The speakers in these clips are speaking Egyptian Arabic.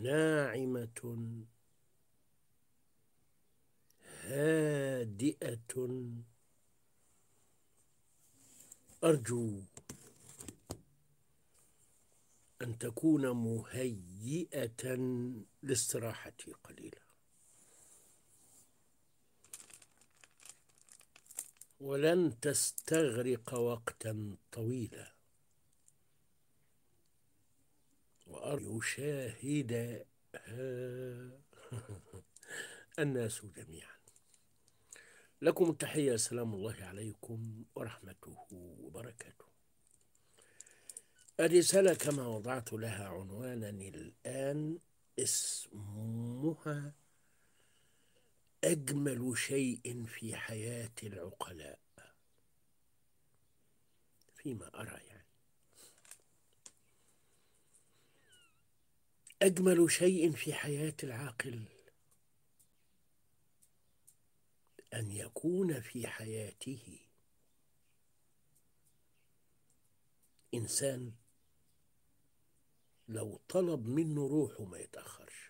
ناعمة هادئة أرجو أن تكون مهيئة للاستراحة قليلا ولن تستغرق وقتا طويلا وأرجو يشاهدها الناس جميعا لكم التحية سلام الله عليكم ورحمته وبركاته الرسالة كما وضعت لها عنوانا الآن اسمها أجمل شيء في حياة العقلاء فيما أرى يعني أجمل شيء في حياة العاقل أن يكون في حياته إنسان لو طلب منه روحه ما يتأخرش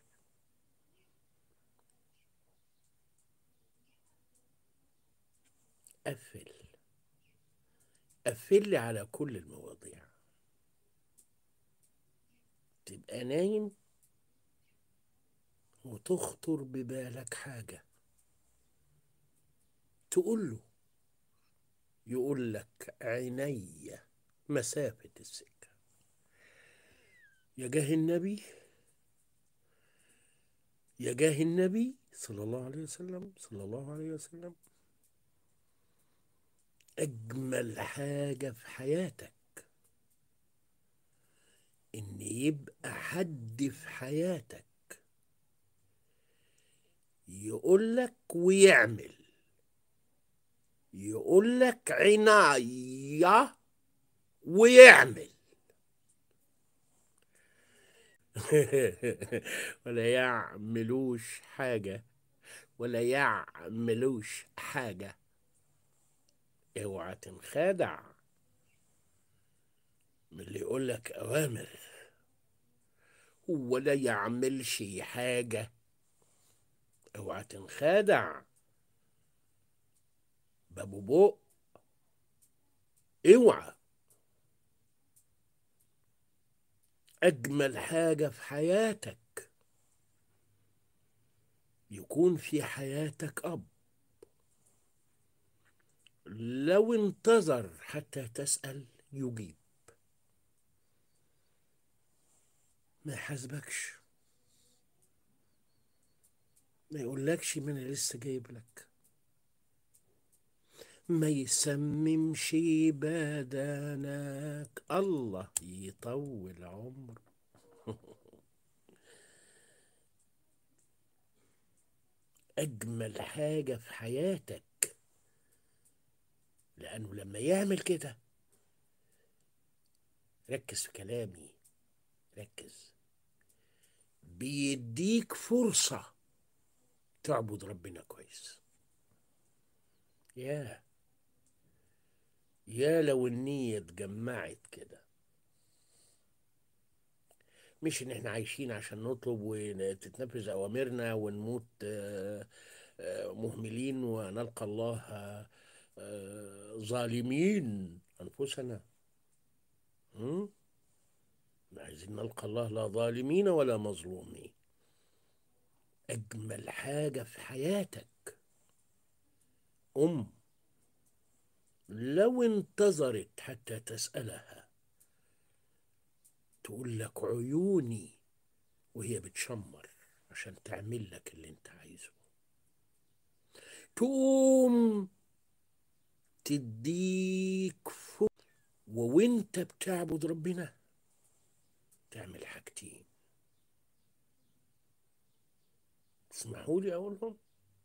قفل قفل لي على كل المواضيع تبقى نايم وتخطر ببالك حاجة تقول له يقول لك عيني مسافة السكة يا جاه النبي يا جاه النبي صلى الله عليه وسلم صلى الله عليه وسلم أجمل حاجة في حياتك إن يبقى حد في حياتك يقولك ويعمل يقولك عناية ويعمل ولا يعملوش حاجة ولا يعملوش حاجة اوعى تنخدع من اللي يقول لك اوامر ولا يعملش حاجة اوعى تنخدع بابو بق اوعى اجمل حاجة في حياتك يكون في حياتك اب لو انتظر حتى تسأل يجيب ما يحاسبكش ما يقولكش ما انا لسه جايب لك ما يسممش بدنك الله يطول عمره أجمل حاجة في حياتك لأنه لما يعمل كده ركز في كلامي ركز بيديك فرصة تعبد ربنا كويس يا يا لو النية اتجمعت كده مش ان احنا عايشين عشان نطلب وتتنفذ اوامرنا ونموت آه، آه، مهملين ونلقى الله آه، ظالمين انفسنا هم؟ عايزين نلقى الله لا ظالمين ولا مظلومين اجمل حاجه في حياتك ام لو انتظرت حتى تسالها تقول لك عيوني وهي بتشمر عشان تعمل لك اللي انت عايزه تقوم تديك فوق وانت بتعبد ربنا تعمل حاجتين تسمحوا لي اقولهم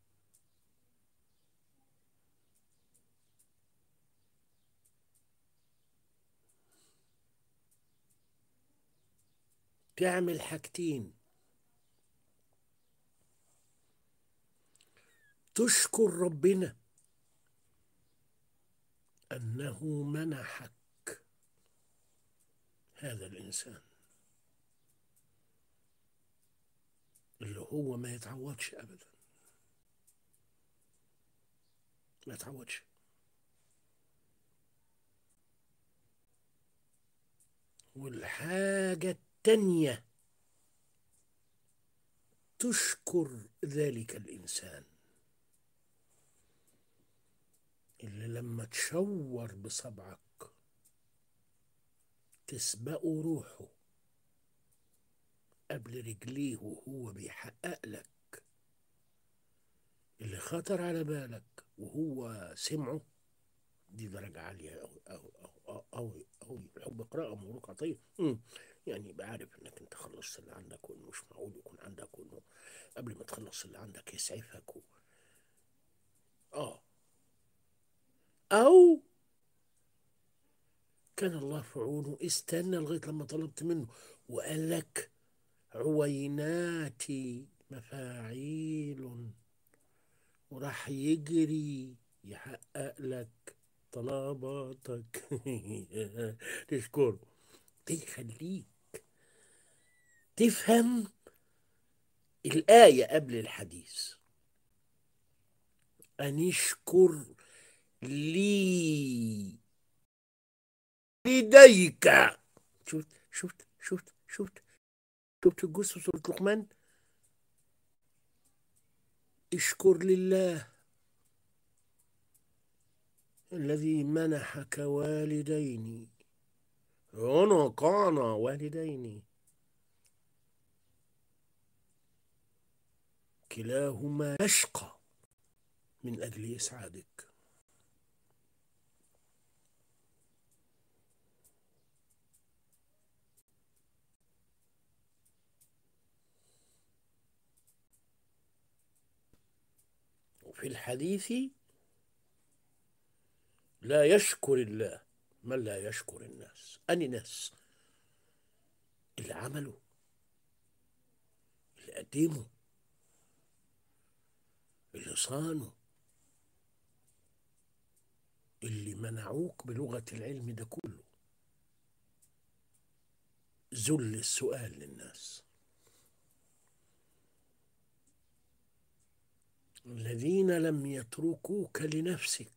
تعمل حاجتين تشكر ربنا انه منحك هذا الانسان اللي هو ما يتعوضش ابدا ما يتعوضش والحاجة التانية تشكر ذلك الإنسان اللي لما تشور بصبعك تسبقه روحه قبل رجليه وهو بيحقق لك اللي خطر على بالك وهو سمعه دي درجة عالية أوي أوي أوي أوي أوي الحب قراءة مبروك عطية مم. يعني يبقى عارف إنك أنت خلصت اللي عندك وإنه مش معقول يكون عندك وإنه قبل ما تخلص اللي عندك يسعفك و... آه أو كان الله في عونه استنى لغاية لما طلبت منه وقال لك عويناتي مفاعيل وراح يجري يحقق لك طلباتك تشكره ده يخليك تفهم الآية قبل الحديث أن اشكر لي لديك شفت شفت شفت شفت شفت الجزء في سورة لقمان اشكر لله الذي منحك والدين عنقانا والدين كلاهما يشقى من أجل إسعادك وفي الحديث لا يشكر الله من لا يشكر الناس أني ناس اللي عملوا اللي قدموا اللي صانوا اللي منعوك بلغة العلم ده كله ذل السؤال للناس الذين لم يتركوك لنفسك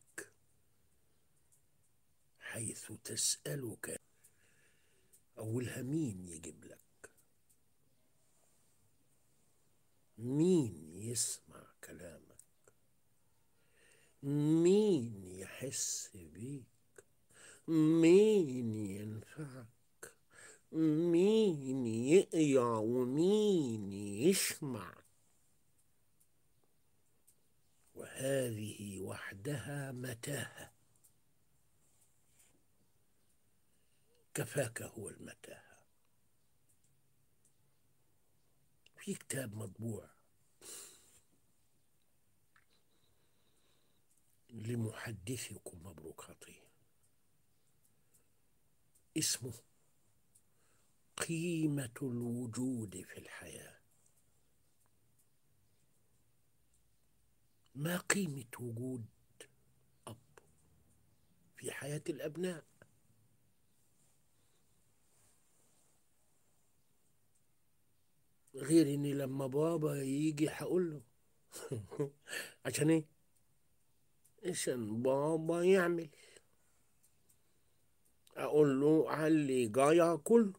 حيث تسألك أولها مين يجيب لك مين يسمع كلامك مين يحس بيك مين ينفعك مين يقيا ومين يشمع وهذه وحدها متاهه كفاك هو المتاهة في كتاب مطبوع لمحدثكم مبروك عطية اسمه قيمة الوجود في الحياة ما قيمة وجود أب في حياة الأبناء غير اني لما بابا يجي هقول له عشان ايه عشان بابا يعمل اقول له على اللي جاي كله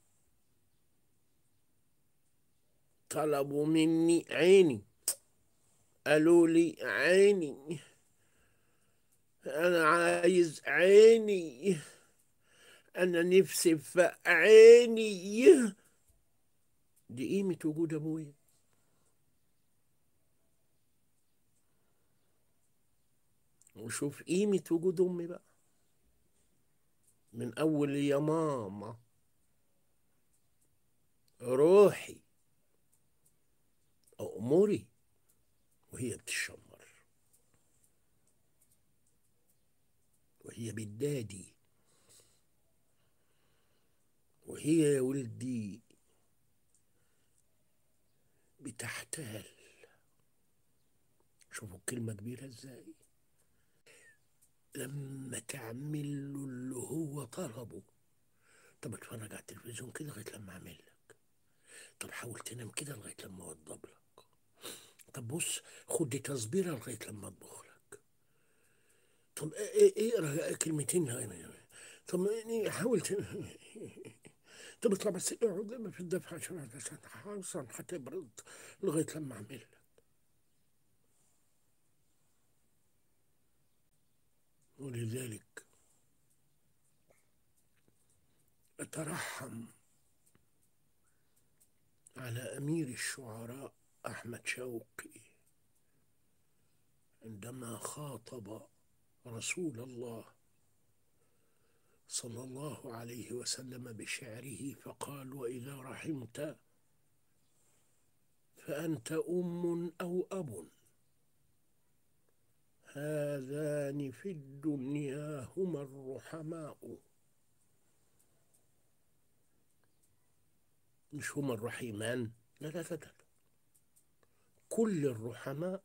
طلبوا مني عيني قالوا لي عيني انا عايز عيني انا نفسي في عيني دي قيمة وجود أبويا وشوف قيمة وجود أمي بقى من أول يا ماما روحي أموري وهي بتشمر وهي بتدادي وهي يا ولدي بتحتال شوفوا الكلمة كبيرة ازاي لما تعمل له اللي هو طلبه طب اتفرج على التلفزيون كده لغاية لما اعمل لك طب حاول تنام كده لغايه لما اوضب لك طب بص خد دي تصبيره لغايه لما اطبخ لك طب ايه اقرا كلمتين هنا طب يعني حاول تنام طب اطلع بس اقعد في الدفع عشان عشان حصل هتبرد لغايه لما اعمل لك ولذلك أترحم على أمير الشعراء أحمد شوقي عندما خاطب رسول الله صلى الله عليه وسلم بشعره فقال وإذا رحمت فأنت أم أو أب هذان في الدنيا هما الرحماء مش هما الرحيمان لا لا لا لا كل الرحماء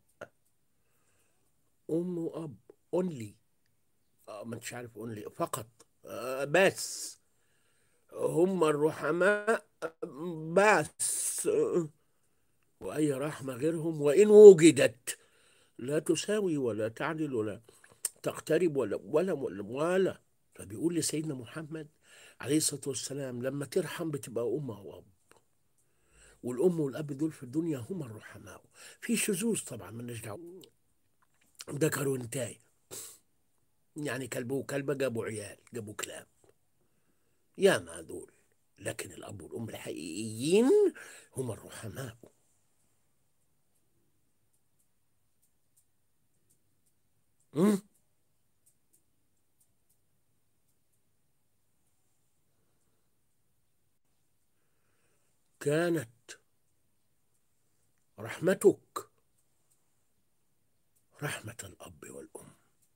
أم وأب أونلي آه ما انتش عارف أونلي فقط آه بس هم الرحماء بس وأي رحمة غيرهم وإن وجدت لا تساوي ولا تعدل ولا تقترب ولا ولا ولا, ولا. فبيقول لسيدنا محمد عليه الصلاة والسلام لما ترحم بتبقى أم وأب والأم والأب دول في الدنيا هما الرحماء في شذوذ طبعا مالناش دعوة ذكر وانتاي يعني كلبه وكلبة جابوا عيال جابوا كلاب يا ما دول لكن الأب والأم الحقيقيين هما الرحماء مم؟ كانت رحمتك رحمة الأب والأم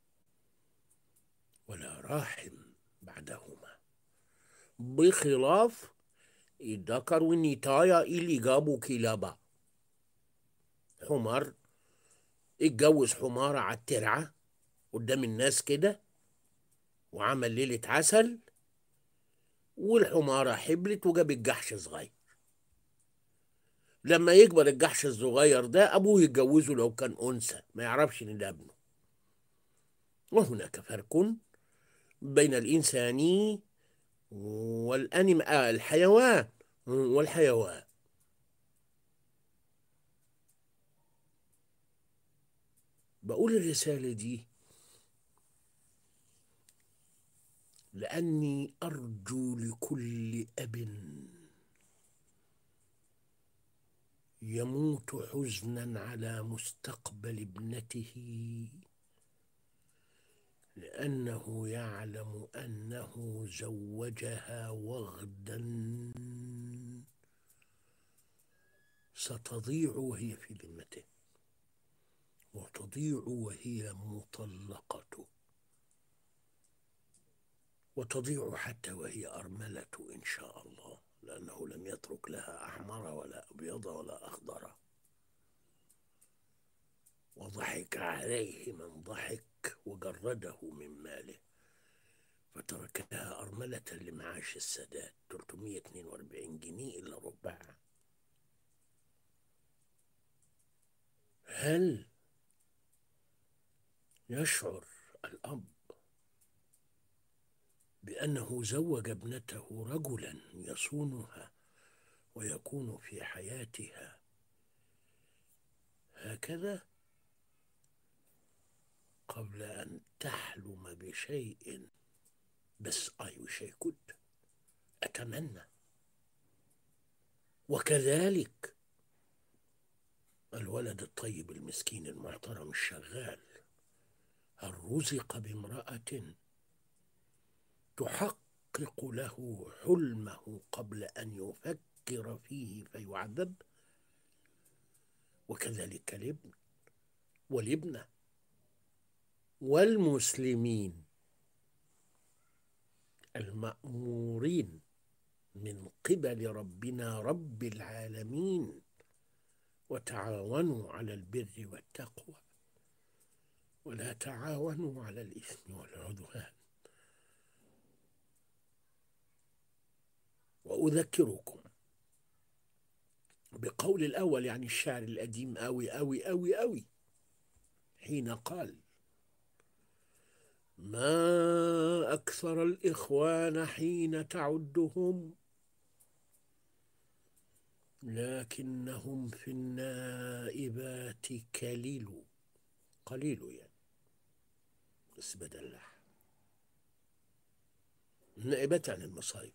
ولا راحم بعدهما بخلاف الذكر والنتايا اللي جابوا كلابة حمار اتجوز حمارة على الترعة قدام الناس كده وعمل ليلة عسل والحمارة حبلت وجابت جحش صغير لما يكبر الجحش الصغير ده أبوه يتجوزه لو كان أنثى ما يعرفش إن ده ابنه وهناك فرق بين الإنسان والأنم آه الحيوان والحيوان بقول الرسالة دي لأني أرجو لكل أب يموت حزنا على مستقبل ابنته لأنه يعلم أنه زوجها وغدا ستضيع وهي في ذمته وتضيع وهي مطلقة وتضيع حتى وهي أرملة إن شاء الله لأنه لم يترك لها أحمر ولا أبيض ولا أخضر وضحك عليه من ضحك وجرده من ماله فتركها أرملة لمعاش السادات 342 جنيه إلا ربع هل يشعر الأب بأنه زوج ابنته رجلا يصونها ويكون في حياتها هكذا قبل أن تحلم بشيء بس I wish I could أتمنى وكذلك الولد الطيب المسكين المحترم الشغال هل رزق بامرأة تحقق له حلمه قبل أن يفكر فيه فيعذب وكذلك الابن والابنة والمسلمين المأمورين من قبل ربنا رب العالمين وتعاونوا على البر والتقوى ولا تعاونوا على الإثم والعدوان وأذكركم بقول الأول يعني الشعر القديم أوي أوي أوي أوي حين قال ما أكثر الإخوان حين تعدهم لكنهم في النائبات كليل قليل يعني بس بدلح النائبات عن المصايب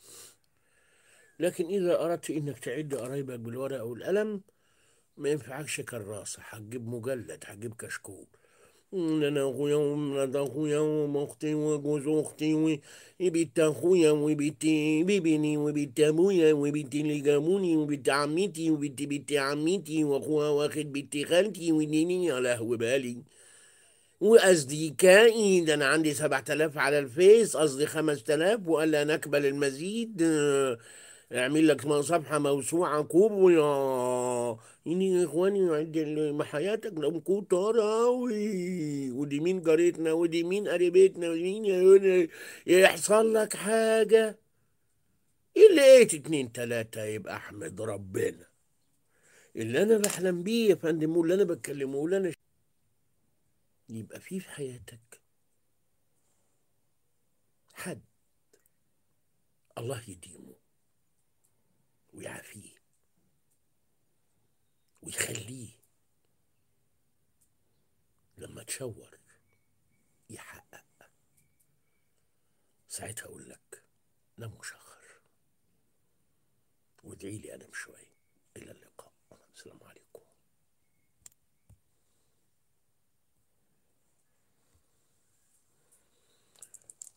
لكن إذا أردت إنك تعد قرايبك بالورقة والقلم ما ينفعكش كراسة هتجيب مجلد هتجيب كشكول انا اخويا ومرات اخويا واختي وجوز اختي وبنت اخويا وبنت بابني وبنت ابويا وبنت اللي جابوني وبنت عمتي وبنت بنت عمتي واخوها واخد بنت خالتي ونيني يا لهو بالي واصدقائي ده انا عندي 7000 على الفيس قصدي 5000 وقال لي انا اقبل المزيد آه، اعمل لك صفحه موسوعه كوب ويا إني يا اخواني عند ال- حياتك لو كتار اوي ودي مين جارتنا ودي مين قريبتنا ودي مين يا- يحصل لك حاجه اللي لقيت اتنين تلاته يبقى احمد ربنا اللي انا بحلم بيه يا فندم واللي انا بتكلمه واللي انا يبقى في في حياتك حد الله يديمه ويعافيه ويخليه لما تشور يحقق ساعتها اقول لك نام مشخر وادعي لي انام شويه الى اللقاء السلام عليكم